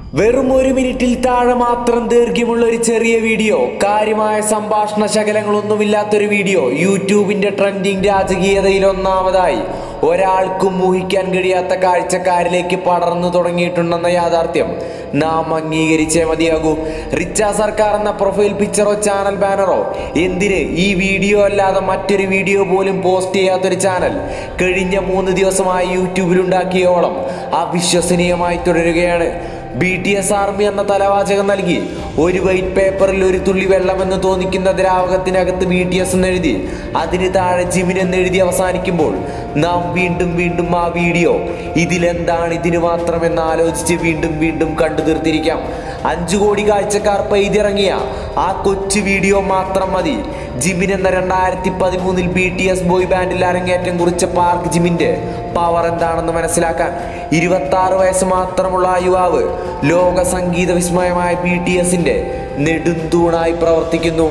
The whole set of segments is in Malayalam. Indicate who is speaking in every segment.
Speaker 1: വെറും ഒരു മിനിറ്റിൽ താഴെ മാത്രം ദൈർഘ്യമുള്ള ഒരു ചെറിയ വീഡിയോ കാര്യമായ സംഭാഷണ ശകലങ്ങളൊന്നുമില്ലാത്തൊരു വീഡിയോ യൂട്യൂബിന്റെ ട്രെൻഡിങ് രാജകീയതയിൽ ഒന്നാമതായി ഒരാൾക്കും ഊഹിക്കാൻ കഴിയാത്ത കാഴ്ചക്കാരിലേക്ക് പടർന്നു തുടങ്ങിയിട്ടുണ്ടെന്ന യാഥാർത്ഥ്യം നാം അംഗീകരിച്ചേ മതിയാകൂ റിച്ച സർക്കാർ എന്ന പ്രൊഫൈൽ പിക്ചറോ ചാനൽ ബാനറോ എന്തിന് ഈ വീഡിയോ അല്ലാതെ മറ്റൊരു വീഡിയോ പോലും പോസ്റ്റ് ചെയ്യാത്തൊരു ചാനൽ കഴിഞ്ഞ മൂന്ന് ദിവസമായി യൂട്യൂബിലുണ്ടാക്കിയോളം അവിശ്വസനീയമായി തുടരുകയാണ് ബി ടി എസ് ആർമി എന്ന തലവാചകം നൽകി ഒരു വൈറ്റ് പേപ്പറിൽ ഒരു തുള്ളി വെള്ളമെന്ന് തോന്നിക്കുന്ന ദ്രാവകത്തിനകത്ത് ബി ടി എസ് എന്നെഴുതി അതിന് താഴെ ജിമിൻ എന്നെഴുതി അവസാനിക്കുമ്പോൾ നാം വീണ്ടും വീണ്ടും ആ വീഡിയോ ഇതിലെന്താണ് ഇതിന് മാത്രമെന്ന് ആലോചിച്ച് വീണ്ടും വീണ്ടും കണ്ടു തീർത്തിരിക്കാം അഞ്ചു കോടി കാഴ്ചക്കാർ പെയ്തിറങ്ങിയ ആ കൊച്ചു വീഡിയോ മാത്രം മതി ജിമിൻ എന്ന രണ്ടായിരത്തി പതിമൂന്നിൽ ബി ടി എസ് ബോയ് ബാൻഡിൽ അരങ്ങേറ്റം കുറിച്ച പാർക്ക് ജിമിന്റെ പവർ എന്താണെന്ന് മനസ്സിലാക്കാൻ ഇരുപത്തി ആറ് വയസ്സ് മാത്രമുള്ള ആ യുവാവ് ലോക സംഗീത വിസ്മയമായ ബി ടി എസിന്റെ നെടുന്തൂണായി പ്രവർത്തിക്കുന്നു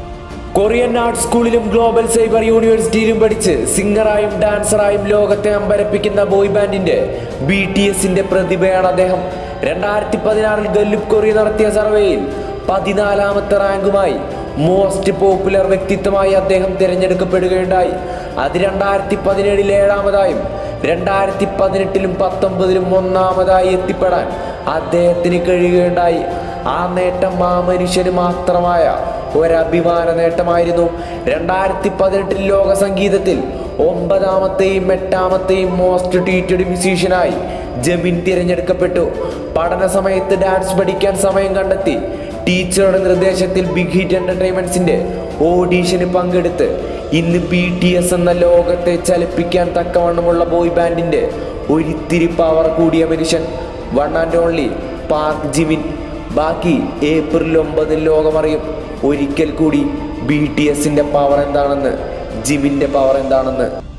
Speaker 1: കൊറിയൻ ആർട്ട് സ്കൂളിലും ഗ്ലോബൽ സൈബർ യൂണിവേഴ്സിറ്റിയിലും പഠിച്ച് സിംഗറായും ഡാൻസറായും ലോകത്തെ അമ്പരപ്പിക്കുന്ന ബോയ് ബാൻഡിന്റെ ബി ടി എസിന്റെ പ്രതിഭയാണ് അദ്ദേഹം രണ്ടായിരത്തി പതിനാറിൽ ഗല്ലുപ് കൊറിയ നടത്തിയ സർവേയിൽ പതിനാലാമത്തെ റാങ്കുമായി മോസ്റ്റ് പോപ്പുലർ വ്യക്തിത്വമായി അദ്ദേഹം തിരഞ്ഞെടുക്കപ്പെടുകയുണ്ടായി അത് രണ്ടായിരത്തി പതിനേഴിൽ ഏഴാമതായും രണ്ടായിരത്തി പതിനെട്ടിലും പത്തൊമ്പതിലും ഒന്നാമതായി എത്തിപ്പെടാൻ അദ്ദേഹത്തിന് കഴിയുകയുണ്ടായി ആ നേട്ടം ആ മനുഷ്യന് മാത്രമായ ഒരഭിമാന നേട്ടമായിരുന്നു രണ്ടായിരത്തി പതിനെട്ടിൽ ലോക സംഗീതത്തിൽ ഒമ്പതാമത്തെയും എട്ടാമത്തെയും മോസ്റ്റ് ട്വീറ്റഡ് മ്യൂസീഷ്യനായി ജമിൻ തിരഞ്ഞെടുക്കപ്പെട്ടു പഠന സമയത്ത് ഡാൻസ് പഠിക്കാൻ സമയം കണ്ടെത്തി ടീച്ചറുടെ നിർദ്ദേശത്തിൽ ബിഗ് ഹിറ്റ് എന്റർടൈൻമെന്റ്സിന്റെ ഓഡീഷന് പങ്കെടുത്ത് ഇന്ന് ബി ടി എസ് എന്ന ലോകത്തെ ചലിപ്പിക്കാൻ തക്കവണ്ണമുള്ള ബോയ് ബാൻഡിന്റെ ഒരിത്തിരി പവർ കൂടിയ മനുഷ്യൻ one and only Park Jimin ബാക്കി ഏപ്രിൽ ഒമ്പതിൽ ലോകമറിയും ഒരിക്കൽ കൂടി ബി ടി എസിന്റെ പവർ എന്താണെന്ന് ജിമിന്റെ പവർ എന്താണെന്ന്